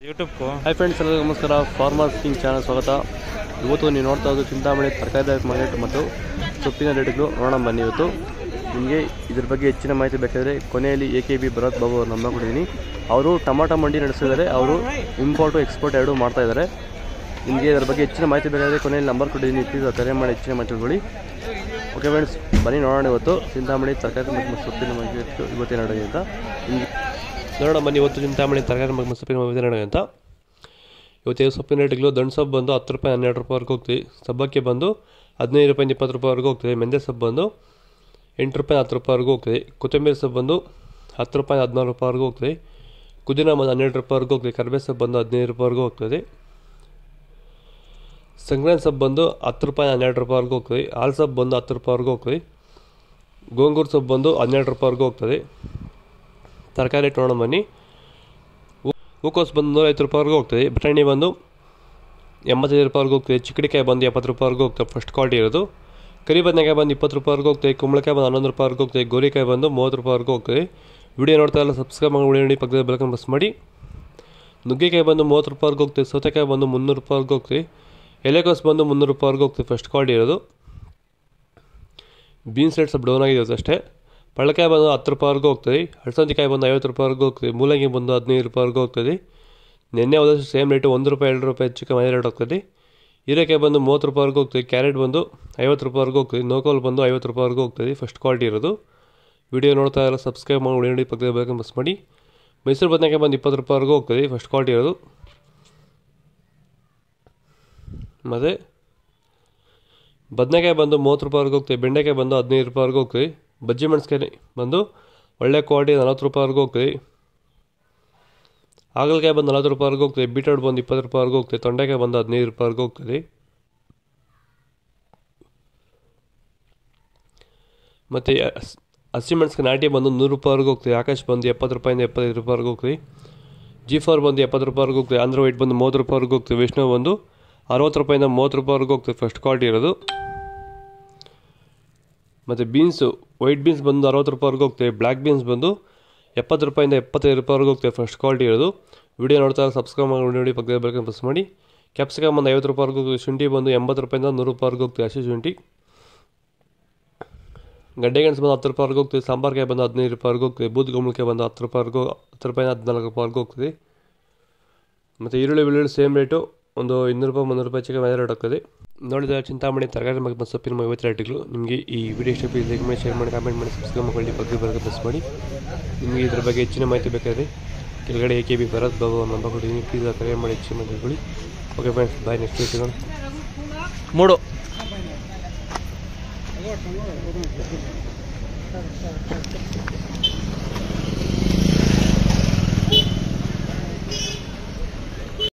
ಯೂಟ್ಯೂಬ್ಗೂ hi friends ಎಲ್ಲರಿಗೂ ನಮಸ್ಕಾರ farmers king channel ಸ್ವಾಗತ ಇವತ್ತು ನೀವು ನೋಡ್ತಾ ಇರೋದು ಚಿಂತಾಮಣಿ ತರಕಾರಿ ಮಾರ್ಕೆಟ್ ಮತ್ತು ಸೊಪ್ಪಿನ ರೇಟ್ಗಳು ನೋಡೋಣ ಬನ್ನಿ ಇವತ್ತು ನಿಮಗೆ ಇದ್ರ ಬಗ್ಗೆ ಹೆಚ್ಚಿನ ಮಾಹಿತಿ ಬೇಕಾದರೆ ಕೊನೆಯಲ್ಲಿ A K B Bharath Babu ಅವ್ರ ನಂಬರ್ ಕೊಟ್ಟಿದ್ದೀನಿ ಅವರು ಟಮಾಟೋ ಮಂಡಿ ನಡೆಸಿದ್ದಾರೆ ಅವರು ಇಂಪೋರ್ಟು ಎಕ್ಸ್ಪೋರ್ಟ್ ಎರಡೂ ಮಾಡ್ತಾ ಇದ್ದಾರೆ ನಿಮಗೆ ಇದರ ಬಗ್ಗೆ ಹೆಚ್ಚಿನ ಮಾಹಿತಿ ಬೇಕಾದರೆ ಕೊನೆಯಲ್ಲಿ ನಂಬರ್ ಕೊಟ್ಟಿದ್ದೀನಿ ಪ್ಲೀಸ್ ಕರೆ ಮಾಡಿ ಹೆಚ್ಚಿನ ಮಾಹಿತಿ ತಿಳ್ಕೊಳ್ಳಿ ಓಕೆ ಫ್ರೆಂಡ್ಸ್ ಬನ್ನಿ ನೋಡೋಣ ಇವತ್ತು ಚಿಂತಾಮಣಿ ತರಕಾರಿ ಮತ್ತು ಸೊಪ್ಪಿನ ಮಾರ್ಕೆಟ್ ಇವತ್ತೇನು ನಡೆಯುತ್ತೆ ಅಂತ ನಿಮ್ಗೆ ನೋಡೋಣ ಬನ್ನಿ ಇವತ್ತು ಚಿಂತಾಮಣಿ ತರಕಾರಿ ಮತ್ತು ಸೊಪ್ಪಿನ ಮಾರ್ಕೆಟ್ ನಡೆಯುತ್ತೆ ಅಂತ ಇವತ್ತು ಸೊಪ್ಪಿನ ರೇಟ್ಗಳು ದಂಡು ಸೊಪ್ಪು ಬಂದು ಹತ್ತು ರೂಪಾಯಿ ಹನ್ನೆರಡು ರೂಪಾಯಿವರೆಗೂ ಹೋಗ್ತೀವಿ ಸಬ್ಬಕ್ಕೆ ಬಂದು ಹದಿನೈದು ರೂಪಾಯಿಂದ ಇಪ್ಪತ್ತು ರೂಪಾಯಿವರೆಗೂ ಹೋಗ್ತದೆ ಮೆಂತ್ಯ ಸೊಪ್ಪು ಬಂದು ಎಂಟು ರೂಪಾಯಿ ಹತ್ತು ರೂಪಾಯಿವರೆಗೂ ಹೋಗ್ತದೆ ಕೊತ್ತಂಬರಿ ಸೊಪ್ಪು ಬಂದು ಹತ್ತು ರೂಪಾಯಿ ಹದಿನಾರು ರೂಪಾಯಿವರೆಗೂ ಹೋಗ್ತದೆ ಪುದೀನ ಬಂದು ಹನ್ನೆರಡು ರೂಪಾಯಿವರೆಗೂ ಹೋಗ್ತದೆ ಕರಿಬೇವು ಸೊಪ್ಪು ಬಂದು ಹದಿನೈದು ರೂಪಾಯಿವರೆಗೂ ಹೋಗ್ತದೆ ಸಂಕ್ರಾಂತಿ ಸೊಪ್ಪು ಬಂದು ಹತ್ತು ರೂಪಾಯಿ ಹನ್ನೆರಡು ರೂಪಾಯಿವರೆಗೂ ಹೋಗ್ತದೆ ಹಾಲು ಸೊಪ್ಪು ಬಂದು ಹತ್ತು ರೂಪಾಯಿವರೆಗೂ ಹೋಗ್ತದೆ ಗೋಂಗೂರು ಸೊಪ್ಪು ಬಂದು ಹನ್ನೆರಡು ರೂಪಾಯಿವರೆಗೂ ಹೋಗ್ತದೆ ತರಕಾರಿ ರೇಟ್ ನೋಡೋಣ ಬನ್ನಿ ಹೂ- ಹೂಕೋಸು ಬಂದು ನೂರೈವತ್ತು ರೂಪಾಯಿವರೆಗೂ ಹೋಗ್ತದೆ ಬಟಾಣಿ ಬಂದು ಎಂಬತ್ತೈದು ರೂಪಾಯಿವರೆಗೂ ಹೋಗ್ತದೆ ಚಿಕ್ಕಡಿಕಾಯಿ ಬಂದು ಎಪ್ಪತ್ತು ರೂಪಾಯಿವರೆಗೂ ಹೋಗ್ತದೆ ಫಸ್ಟ್ ಕ್ವಾಲಿಟಿ ಇರೋದು ಕರಿ ಬದನೆಕಾಯಿ ಬಂದು ಇಪ್ಪತ್ತು ರೂಪಾಯಿವರೆಗೂ ಹೋಗ್ತದೆ ಕುಂಬಳಕಾಯಿ ಬಂದು ಹನ್ನೊಂದು ರೂಪಾಯಿವರೆಗೂ ಹೋಗ್ತದೆ ಗೋರಿಕಾಯಿ ಬಂದು ಮೂವತ್ತು ರೂಪಾಯಿವರೆಗೂ ಹೋಗ್ತದೆ ವಿಡಿಯೋ ನೋಡ್ತಾ ಇಲ್ಲ ಸಬ್ಸ್ಕ್ರೈಬ್ ಮಾಡಿ ವಿಡಿಯೋ ನೋಡಿ ಪಕ್ಕದ ಬೆಳಕನ್ನು ಬಸ್ ಮಾಡಿ ನುಗ್ಗೆಕಾಯಿ ಬಂದು ಮೂವತ್ತು ರೂಪಾಯಿವರೆಗೂ ಹೋಗ್ತದೆ ಸೌತೆಕಾಯಿ ಬಂದು ಮುನ್ನೂರು ರೂಪಾಯಿವರೆಗೂ ಹೋಗ್ತದೆ ಎಲೆಕೋಸು ಬಂದು ಮುನ್ನೂರು ರೂಪಾಯಿವರೆಗೂ ಹೋಗ್ತದೆ ಫಸ್ಟ್ ಕ್ವಾಲಿಟಿ ಇರೋದು ಬೀನ್ಸ್ ರೇಟ್ ಸ್ವಲ್ಪ ಡೌನ್ ಆಗಿದೆ ಅಷ್ಟೇ ಪಳ್ಳಕಾಯಿ ಬಂದು ಹತ್ತು ರೂಪಾಯಿವರೆಗೂ ಹೋಗ್ತದೆ ಹಳಸಂದಿಕಾಯಿ ಬಂದು ಐವತ್ತು ರೂಪಾಯಿವರೆಗೂ ಹೋಗ್ತದೆ ಮೂಲಂಗಿ ಬಂದು ಹದಿನೈದು ರೂಪಾಯಿವರೆಗೂ ಹೋಗ್ತದೆ ನಿನ್ನೆ ಹೋದಷ್ಟು ಸೇಮ್ ರೇಟು ಒಂದು ರೂಪಾಯಿ ಎರಡು ರೂಪಾಯಿ ಹೆಚ್ಚು ಕಮ್ಮಿ ರೇಟ್ ಹೋಗ್ತದೆ ಹೀರೆಕಾಯಿ ಬಂದು ಮೂವತ್ತು ರೂಪಾಯಿವರೆಗೂ ಹೋಗ್ತದೆ ಕ್ಯಾರೆಟ್ ಬಂದು ಐವತ್ತು ರೂಪಾಯಿವರೆಗೂ ಹೋಗ್ತದೆ ನೋಕೋಲ್ ಬಂದು ಐವತ್ತು ರೂಪಾಯಿವರೆಗೂ ಹೋಗ್ತದೆ ಫಸ್ಟ್ ಕ್ವಾಲಿಟಿ ಇರೋದು ವಿಡಿಯೋ ನೋಡ್ತಾ ಇಲ್ಲ ಸಬ್ಸ್ಕ್ರೈಬ್ ಮಾಡಿ ವಿಡಿಯೋ ನೋಡಿ ಪಕ್ಕದ ಬೇಕಂತ ಬಸ್ ಮಾಡಿ ಮೈಸೂರು ಬದನೆಕಾಯಿ ಬಂದು ಇಪ್ಪತ್ತು ರೂಪಾಯಿವರೆಗೂ ಹೋಗ್ತದೆ ಫಸ್ಟ್ ಕ್ವಾಲಿಟಿ ಇರೋದು ಮತ್ತು ಬದನೆಕಾಯಿ ಬಂದು ಮೂವತ್ತು ರೂಪಾಯಿವರೆಗೂ ಹೋಗ್ತದೆ ಬೆಂಡೆಕಾಯಿ ಬಂದು ಹದಿನೈದು ರೂಪಾಯಿವರೆಗೂ ಹೋಗ್ತದೆ ಬಜ್ಜಿ ಮೆಣಸ್ಕಾಯಿ ಬಂದು ಒಳ್ಳೆ ಕ್ವಾಲಿಟಿ ನಲ್ವತ್ತು ರೂಪಾಯಿವರೆಗೂ ಹೋಗ್ತದೆ ಹಾಗಲಕಾಯಿ ಬಂದು ನಲ್ವತ್ತು ರೂಪಾಯಿವರೆಗೂ ಹೋಗ್ತದೆ ಬೀಟ್ರೋಟ್ ಬಂದು ಇಪ್ಪತ್ತು ರೂಪಾಯಿವರೆಗೂ ಹೋಗ್ತದೆ ತೊಂಡೆಕಾಯಿ ಬಂದು ಹದಿನೈದು ರೂಪಾಯಿವರೆಗೂ ಹೋಗ್ತದೆ ಮತ್ತು ಹಸಿಮೆಣಸಿನ ನಾಟಿ ಬಂದು ನೂರು ರೂಪಾಯಿವರೆಗೂ ಹೋಗ್ತದೆ ಆಕಾಶ್ ಬಂದು ಎಪ್ಪತ್ತು ರೂಪಾಯಿಂದ ಎಪ್ಪತ್ತೈದು ರೂಪಾಯಿವರೆಗೂ ಹೋಗ್ತದೆ ಜಿ ಫೋರ್ ಬಂದು ಎಪ್ಪತ್ತು ರೂಪಾಯಿವರೆಗೂ ಹೋಗ್ತದೆ ಆಂಧ್ರ ವೈಟ್ ಬಂದು ಮೂವತ್ತು ರೂಪಾಯಿವರೆಗೂ ಹೋಗ್ತದೆ ವಿಷ್ಣು ಬಂದು ಅರವತ್ತು ರೂಪಾಯಿಂದ ಮೂವತ್ತು ರೂಪಾಯಿವರೆಗೂ ಹೋಗ್ತದೆ ಫಸ್ಟ್ ಕ್ವಾಲಿಟಿ ಇರೋದು ಮತ್ತು ಬೀನ್ಸು ವೈಟ್ ಬೀನ್ಸ್ ಬಂದು ಅರವತ್ತು ರೂಪಾಯಿವರೆಗೂ ಹೋಗ್ತದೆ ಬ್ಲ್ಯಾಕ್ ಬೀನ್ಸ್ ಬಂದು ಎಪ್ಪತ್ತು ರೂಪಾಯಿಂದ ಎಪ್ಪತ್ತೈದು ರೂಪಾಯಿವರೆಗೂ ಹೋಗ್ತದೆ ಫಸ್ಟ್ ಕ್ವಾಲಿಟಿ ಇರೋದು ವಿಡಿಯೋ ನೋಡ್ತಾ ಸಬ್ಸ್ಕ್ರೈಬ್ ಮಾಡಿ ನೋಡಿ ಪಕ್ಕದ ಬೆಳಕನ್ನು ಪ್ರೆಸ್ ಮಾಡಿ ಕ್ಯಾಪ್ಸಿಕಮ್ ಬಂದು ಐವತ್ತು ರೂಪಾಯಿವರೆಗೂ ಹೋಗ್ತದೆ ಶುಂಠಿ ಬಂದು ಎಂಬತ್ತು ರೂಪಾಯಿಂದ ನೂರು ರೂಪಾಯಿವರೆಗೂ ಹೋಗ್ತದೆ ಹಸಿ ಶುಂಠಿ ಗಡ್ಡೆ ಗೆಣಸು ಬಂದು ಹತ್ತು ರೂಪಾಯಿವರೆಗೂ ಹೋಗ್ತದೆ ಸಾಂಬಾರ್ಕಾಯಿ ಬಂದು ಹದಿನೈದು ರೂಪಾಯಿವರೆಗೂ ಹೋಗ್ತದೆ ಬೂದ್ ಗುಂಬಳಕಾಯಿ ಬಂದು ಹತ್ತು ರೂಪಾಯಿವರೆಗೂ ಹತ್ತು ರೂಪಾಯಿಂದ ಹದಿನಾಲ್ಕು ರೂಪಾಯಿವರೆಗೂ ಹೋಗ್ತದೆ ಮತ್ತು ಈರುಳ್ಳಿ ಬೆಳ್ಳುಳ್ಳಿ ಸೇಮ್ ರೇಟು ಒಂದು ಇನ್ನೂರು ರೂಪಾಯಿ ಮುನ್ನೂರು ರೂಪಾಯಿ ಚಿಕ್ಕ ಮೇಲೆ ರೇಟ್ ಹೋಗ್ತದೆ ನೋಡಿದ ಚಿಂತಾಮಣಿ ತರಕಾರಿ ಮತ್ತು ಸೊಪ್ಪಿನ ಐವತ್ತು ರೇಟ್ಗಳು ನಿಮಗೆ ಈ ವಿಡಿಯೋ ಇಷ್ಟ ಪ್ಲೀಸ್ ಲೈಕ್ ಮಾಡಿ ಶೇರ್ ಮಾಡಿ ಕಾಮೆಂಟ್ ಮಾಡಿ ಸಬ್ಸ್ಕ್ರೈಬ್ ಮಾಡಿ ಬಗ್ಗೆ ಬರೋದು ಪ್ರೆಸ್ ಮಾಡಿ ನಿಮಗೆ ಇದ್ರ ಬಗ್ಗೆ ಹೆಚ್ಚಿನ ಮಾಹಿತಿ ಬೇಕಾದರೆ ಕೆಳಗಡೆ A K B Bharath Babu ಅವ್ರ ನಂಬರ್ ಕೊಟ್ಟಿದ್ದೀನಿ ಪ್ಲೀಸ್ ಕರೆ ಮಾಡಿ ಹೆಚ್ಚಿನ ಮಾಹಿತಿ ತಿಳ್ಕೊಳ್ಳಿ okay friends bye next week ಸಿಗೋಣ ಮೂಡು